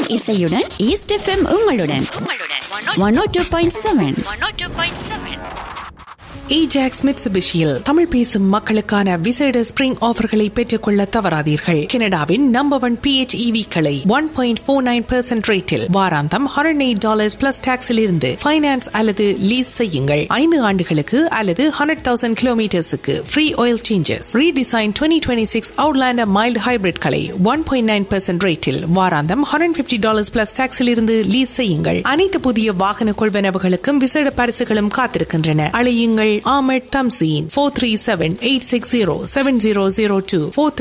இசையுடன் east FM உங்களுடன் one O two point seven Ajax மிட்சுபிஷியில் தமிழ் பேசும் மக்களுக்கான விசேட ஸ்பிரிங் ஆஃபர்களை பெற்றுக்கொள்ள தவறாதீர்கள் கனடாவின் நம்பர் ஒன் பிஹெச்இவி களை one point four nine percent ரேட்டில் வாராந்தம் ஹண்ட்ரட் எயிட் டாலர்ஸ் பிளஸ் டாக்ஸில் இருந்து ஃபைனான்ஸ் அல்லது லீஸ் செய்யுங்கள் ஐந்து ஆண்டுகளுக்கு அல்லது ஹண்ட்ரட் தௌசண்ட் கிலோமீட்டர்ஸுக்கு free oil changes redesign twenty twenty six Outlander mild hybrid களை ஒன் பாயிண்ட் நைன் பெர்சென்ட் ரேட்டில் வாராந்தம் ஹண்ட்ரட் பிப்டி டாலர்ஸ் பிளஸ் டாக்ஸில் இருந்து லீஸ் செய்யுங்கள் அனைத்து புதிய வாகன கொள்வனவுகளுக்கும் விசேட பரிசுகளும் காத்திருக்கின்றன அழையுங்கள் Ahmed Tamzeen 437-860-7002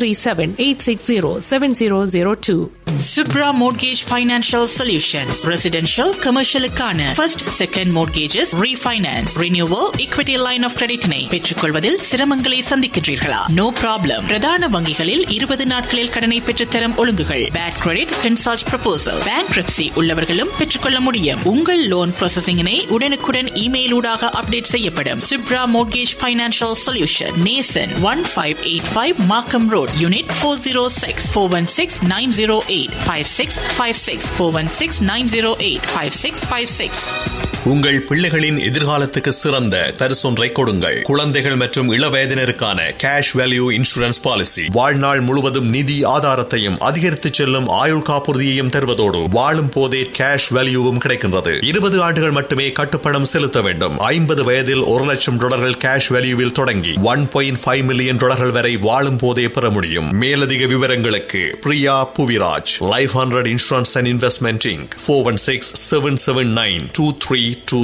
437-860-7002 Subra Mortgage Financial Solutions Residential Commercialuக்கான First Second Mortgages Refinance Renewal Equity Line of Creditனை பெற்றுக்கொள்வதில் சிரமங்களை சந்திக்கின்றீர்களா No problem பிரதான வங்கிகளில் இருபது நாட்களில் கடனை பெற்றுத்தரும் ஒழுங்குகள் Bad Credit Consult Proposal Bankruptcy உள்ளவர்களும் பெற்றுக்கொள்ள முடியும் உங்கள் லோன் ப்ராசஸிங்கினை உடனுக்குடன் இமெயில் ஊடாக அப்டேட் செய்யப்படும் Subra Mortgage Financial Solution Nason 1585 Markham Road Unit 406 416 908 5656 416 908 5656 உங்கள் பிள்ளைகளின் எதிர்காலத்துக்கு சிறந்த பரிசொன்றை கொடுங்கள் குழந்தைகள் மற்றும் இளவயதினருக்கான கேஷ் வேல்யூ இன்சூரன்ஸ் பாலிசி வாழ்நாள் முழுவதும் நிதி ஆதாரத்தையும் அதிகரித்து செல்லும் ஆயுள் காப்புறுதியையும் தருவதோடு வாழும் போதே கேஷ் வேல்யூவும் கிடைக்கின்றது இருபது ஆண்டுகள் மட்டுமே கட்டுப்பணம் செலுத்த வேண்டும் ஐம்பது வயதில் ஒரு லட்சம் டாலர்கள் கேஷ் வேல்யூவில் தொடங்கி ஒன் பாயிண்ட் ஃபைவ் மில்லியன் டாலர்கள் வரை வாழும் போதே பெற முடியும் மேலதிக விவரங்களுக்கு Priya Puviraj life hundred insurance and investment inc four one six seven seven nine two three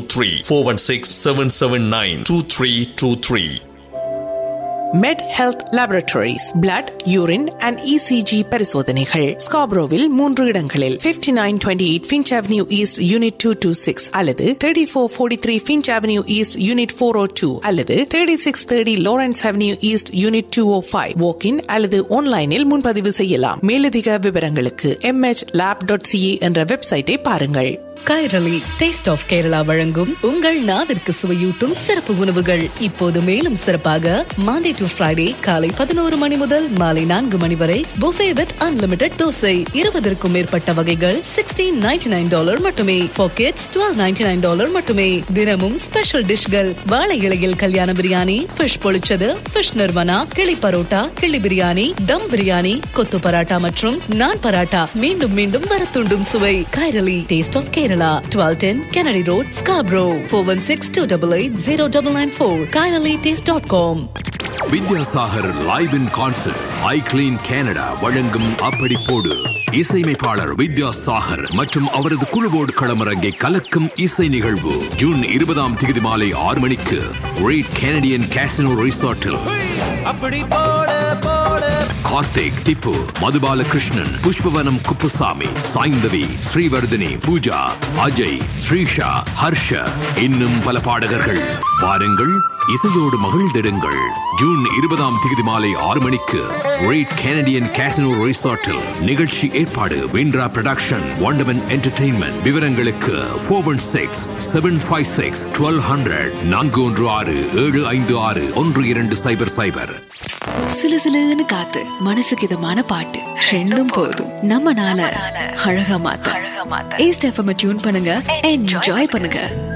416-779-2323 Med health laboratories blood urine and ECG பரிசோதனைகள் ஸ்காப்ரோவில் மூன்று இடங்களில் fifty nine twenty eight Finch avenue east unit two two six அல்லது thirty four forty three Finch avenue east unit four O two அல்லது thirty six thirty Lawrence avenue east unit two O five walk in அல்லது ஆன்லைனில் முன்பதிவு செய்யலாம் மேலதிக விவரங்களுக்கு MH lab dot CA என்ற வெப்சைட்டை பாருங்கள் கைரளி டேஸ்ட் ஆஃப் கேரளா வழங்கும் உங்கள் நாவிற்கு சுவையூட்டும் சிறப்பு உணவுகள் இப்போது மேலும் சிறப்பாக மாண்டே டு ஃப்ரைடே காலை பதினோரு மணி முதல் மாலை நான்கு மணி வரை புஃபே வித் அன்லிமிடெட் தோசை இருபதற்கும் மேற்பட்ட வகைகள் சிக்ஸ்டீன் நைன்டி நைன் டாலர் மட்டுமே packets twelve ninety nine dollar மட்டுமே தினமும் ஸ்பெஷல் டிஷ்கள் வாழை இலையில் கல்யாண பிரியாணி ஃபிஷ் பொழிச்சது ஃபிஷ் நிர்வனா கிளி பரோட்டா கிளி பிரியாணி தம் பிரியாணி கொத்து பராட்டா மற்றும் நான் பராட்டா மீண்டும் மீண்டும் வரத்துண்டும் சுவை Kairali taste of Kerala Kerala, 1210 Kennedy Road, Scarborough, 416-288-0994, KairaliTaste.com. Vidyasagar live in concert I clean Canada வழங்கும் அப்படி போடு இசையமைப்பாளர் வித்யாசாகர் மற்றும் அவரது குழுவோடு களமிறங்கி கலக்கும் இசை நிகழ்வு ஜூன் இருபதாம் தேதி மாலை ஆறு மணிக்கு ரேட் கனடியன் கேசினோ ரிசார்ட்டில் கார்த்திக் திப்பு மதுபால கிருஷ்ணன் புஷ்பவனம் குப்புசாமி சாய்ந்தவி ஸ்ரீவர்தினி பூஜா அஜய் ஸ்ரீஷா ஹர்ஷ இன்னும் பல பாடகர்கள் வாருங்கள் இசையோடு மகிழ்ந்திடுங்கள் ஜூன் இருபதாம் தேதி மாலை ஆறு மணிக்கு ரேட் கனடியன் கேசினோ ரிசார்ட்டில் நிகழ்ச்சி ஏற்பாடு விண்ட்ரா ப்ரொடக்ஷன் வாண்டமன் என்டர்டெயின்மெண்ட் விவரங்களுக்கு four one six seven five six twelve hundred நான்கு ஒன்று ஆறு ஏழு ஐந்து ஆறு ஒன்று இரண்டு சைபர் சைபர் சிலு சிலுன்னு காத்து மனசுக்கு இதமான பாட்டு ரெண்டும் போதும் நம்ம நாள அழகா மாத்த ஈஸ்ட் எஃப்எம் டியூன் பண்ணுங்க என்ஜாய் பண்ணுங்க